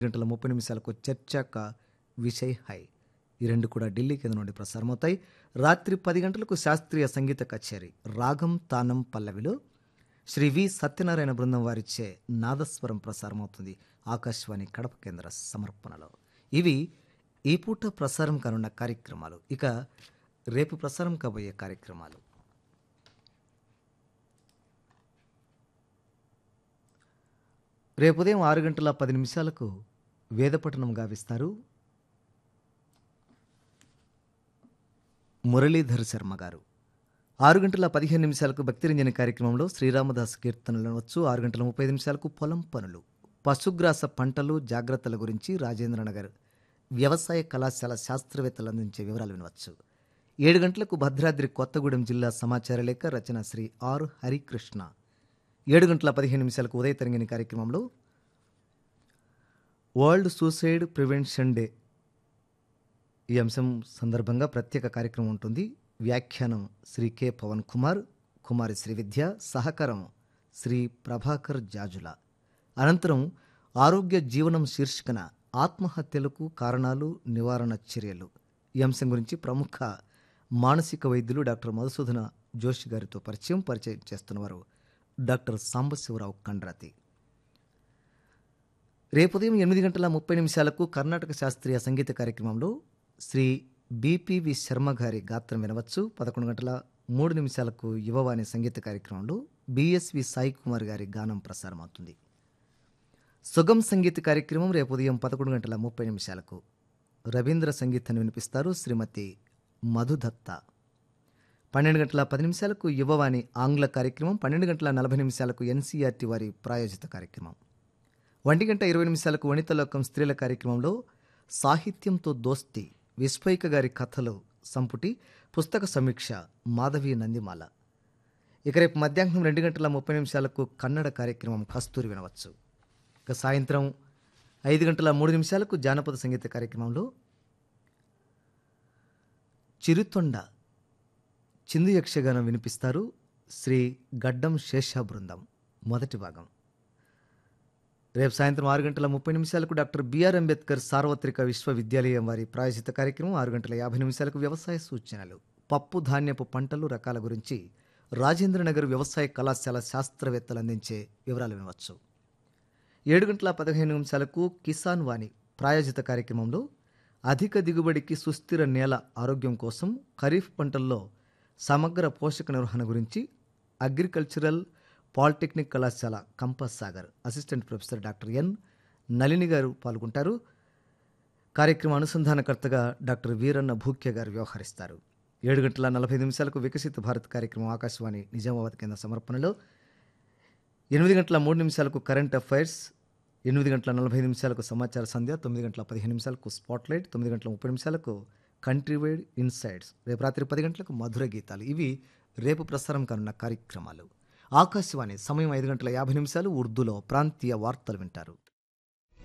గంటల ముప్పై నిమిషాలకు చర్చా కా విషయ్ హై ఈ రెండు కూడా ఢిల్లీ కేంద్రం నుండి ప్రసారమవుతాయి రాత్రి పది గంటలకు శాస్త్రీయ సంగీత కచేరీ రాగం తానం పల్లవిలో శ్రీ వి సత్యనారాయణ బృందం వారిచ్చే నాదస్వరం ప్రసారమవుతుంది ఆకాశవాణి కడప కేంద్ర సమర్పణలో ఇవి ఈ పూట ప్రసారం కానున్న కార్యక్రమాలు ఇక రేపు ప్రసారం కాబోయే కార్యక్రమాలు రేపు ఉదయం ఆరు గంటల పది నిమిషాలకు వేదపఠనం గావిస్తారు మురళీధర్ శర్మ గారు ఆరు గంటల పదిహేను నిమిషాలకు భక్తిరంజని కార్యక్రమంలో శ్రీరామదాస్ కీర్తనలు అనవచ్చు ఆరు గంటల ముప్పై నిమిషాలకు పొలం పనులు పశుగ్రాస పంటలు జాగ్రత్తల గురించి రాజేంద్రనగర్ వ్యవసాయ కళాశాల శాస్త్రవేత్తలు అందించే వివరాలు వినవచ్చు ఏడు గంటలకు భద్రాద్రి కొత్తగూడెం జిల్లా సమాచార లేఖ రచన శ్రీ ఆర్ హరికృష్ణ ఏడు గంటల పదిహేను నిమిషాలకు ఉదయ తరంగిణి కార్యక్రమంలో వరల్డ్ సూసైడ్ ప్రివెన్షన్ డే ఈ అంశం సందర్భంగా ప్రత్యేక కార్యక్రమం ఉంటుంది వ్యాఖ్యానం శ్రీ కె పవన్ కుమార్ కుమారి శ్రీ విద్య సహకారం శ్రీ ప్రభాకర్ జాజుల అనంతరం ఆరోగ్య జీవనం శీర్షికన ఆత్మహత్యలకు కారణాలు నివారణ చర్యలు ఈ అంశం గురించి ప్రముఖ మానసిక వైద్యులు డాక్టర్ మధుసూదన జోషి గారితో పరిచయం పరిచయం చేస్తున్నవారు డాక్టర్ సాంబశివరావు కండ్రాతి రేపు ఉదయం ఎనిమిది గంటల ముప్పై నిమిషాలకు కర్ణాటక శాస్త్రీయ సంగీత కార్యక్రమంలో శ్రీ బిపివి శర్మ గారి గాత్రం వినవచ్చు పదకొండు గంటల మూడు నిమిషాలకు యువవాణి సంగీత కార్యక్రమంలో బిఎస్వి సాయి కుమార్ గారి గానం ప్రసారమవుతుంది సుగం సంగీత కార్యక్రమం రేపు ఉదయం పదకొండు గంటల ముప్పై నిమిషాలకు రవీంద్ర సంగీతాన్ని వినిపిస్తారు శ్రీమతి మధుదత్త పన్నెండు గంటల పది నిమిషాలకు యువవాణి ఆంగ్ల కార్యక్రమం పన్నెండు గంటల నలభై నిమిషాలకు ఎన్సీఆర్టీ వారి ప్రాయోజిత కార్యక్రమం ఒంటి గంట ఇరవై నిమిషాలకు వనితలోకం స్త్రీల కార్యక్రమంలో సాహిత్యంతో దోస్తి విస్పైక గారి కథలు సంపుటి పుస్తక సమీక్ష మాధవి నందిమాల ఇక రేపు మధ్యాహ్నం రెండు గంటల ముప్పై నిమిషాలకు కన్నడ కార్యక్రమం కస్తూరి వినవచ్చు ఇక సాయంత్రం ఐదు గంటల మూడు నిమిషాలకు జానపద సంగీత కార్యక్రమంలో చిరుతొండ చిందు యక్షగానం వినిపిస్తారు శ్రీ గడ్డం శేష బృందం మొదటి భాగం రేపు సాయంత్రం ఆరు గంటల ముప్పై నిమిషాలకు డాక్టర్ బిఆర్ అంబేద్కర్ సార్వత్రిక విశ్వవిద్యాలయం వారి ప్రాయోజిత కార్యక్రమం ఆరు గంటల యాభై నిమిషాలకు వ్యవసాయ సూచనలు పప్పు ధాన్యపు పంటలు రకాల గురించి రాజేంద్రనగర్ వ్యవసాయ కళాశాల శాస్త్రవేత్తలు అందించే వివరాలు వినవచ్చు ఏడు గంటల పదిహేను నిమిషాలకు కిసాన్ వాణి ప్రాయోజిత కార్యక్రమంలో అధిక దిగుబడికి సుస్థిర నేల ఆరోగ్యం కోసం ఖరీఫ్ పంటల్లో సమగ్ర పోషక నిర్వహణ గురించి అగ్రికల్చరల్ పాలిటెక్నిక్ కళాశాల campus Sagar assistant professor doctor N Nalini గారు పాల్గొంటారు కార్యక్రమ అనుసంధానకర్తగా డాక్టర్ వీరన్న భూక్య గారు వ్యవహరిస్తారు ఏడు గంటల నలభై నిమిషాలకు వికసిత భారత్ కార్యక్రమం ఆకాశవాణి నిజామాబాద్ కేంద్ర సమర్పణలో ఎనిమిది గంటల మూడు నిమిషాలకు కరెంట్ అఫైర్స్ ఎనిమిది గంటల నలభై నిమిషాలకు సమాచార సంధ్య తొమ్మిది గంటల పదిహేను నిమిషాలకు స్పాట్లైట్ తొమ్మిది గంటల ముప్పై నిమిషాలకు కంట్రీ వైడ్ ఇన్సైడ్స్ రేపు రాత్రి పది గంటలకు మధుర గీతాలు ఇవి రేపు ప్రసారం కానున్న కార్యక్రమాలు ఆకాశవాణి సమయం ఐదు గంటల యాభై నిమిషాలు ఉర్దూలో ప్రాంతీయ వార్తలు వింటారు